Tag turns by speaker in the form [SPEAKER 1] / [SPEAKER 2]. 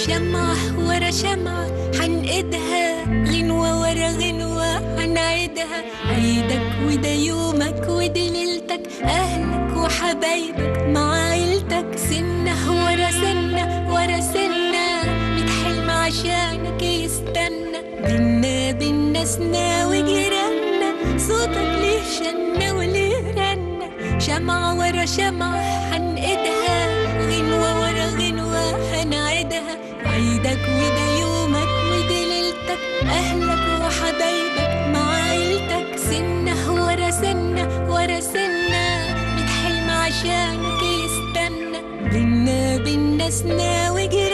[SPEAKER 1] شمعة ورا شمعة حنقدها غنوة ورا غنوة حنعيدها عيدك وده يومك ودي ليلتك أهلك وحبايبك مع عيلتك سنة ورا سنة ورا سنة ميت حلم عشانك يستنى بينا بينا سنا وجيراننا صوتك ليه شنة وليه رنة شمعة ورا شمعة حنقدها غنوة ورا غنوة هنعيدها عيدك وده يومك ودي ليلتك أهلك وحبايبك مع عيلتك سنة ورا سنة ورا سنة ميت حلم عشانك يستنى بينا بينا سنا وجيراننا